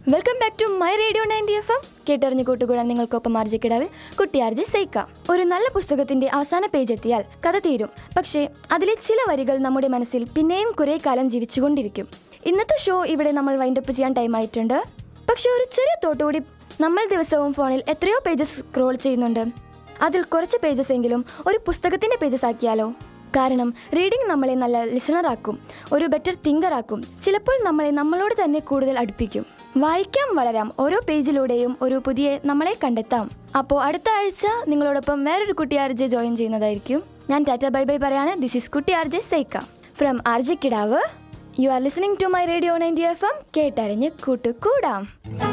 welcome back to my radio ninety F M കേട്ടറിഞ്ഞ് കൂട്ടുകൂടാൻ നിങ്ങൾക്കൊപ്പം ആർജിക്കിടാവിൽ കുട്ടി ആർജി സൈക്ക ഒരു നല്ല പുസ്തകത്തിന്റെ അവസാന പേജ് എത്തിയാൽ കഥ തീരും പക്ഷേ അതിലെ ചില വരികൾ നമ്മുടെ മനസ്സിൽ പിന്നെയും കുറേ കാലം ജീവിച്ചുകൊണ്ടിരിക്കും ഇന്നത്തെ ഷോ ഇവിടെ നമ്മൾ വൈൻഡപ്പ് ചെയ്യാൻ ടൈം ആയിട്ടുണ്ട് പക്ഷെ ഒരു ചെറിയ തോട്ടുകൂടി നമ്മൾ ദിവസവും ഫോണിൽ എത്രയോ പേജസ് സ്ക്രോൾ ചെയ്യുന്നുണ്ട് അതിൽ കുറച്ച് പേജസ് എങ്കിലും ഒരു പുസ്തകത്തിന്റെ പേജസ് ആക്കിയാലോ കാരണം റീഡിംഗ് നമ്മളെ നല്ല ലിസണർ ആക്കും ഒരു ബെറ്റർ തിങ്കർ ആക്കും ചിലപ്പോൾ നമ്മളെ നമ്മളോട് തന്നെ കൂടുതൽ അടുപ്പിക്കും വായിക്കാം വളരാം ഓരോ പേജിലൂടെയും ഒരു പുതിയ നമ്മളെ കണ്ടെത്താം അപ്പോൾ അടുത്ത ആഴ്ച നിങ്ങളോടൊപ്പം വേറൊരു കുട്ടി ആർ ജെ ജോയിൻ ചെയ്യുന്നതായിരിക്കും ഞാൻ ടാറ്റ ബൈ ബൈ പറയാണ് ദിസ് ഇസ് കുട്ടി R J Saikka from R J Kidavu you are listening to my radio ninety F M കേട്ടറിഞ്ഞ് കൂട്ടുകൂടാം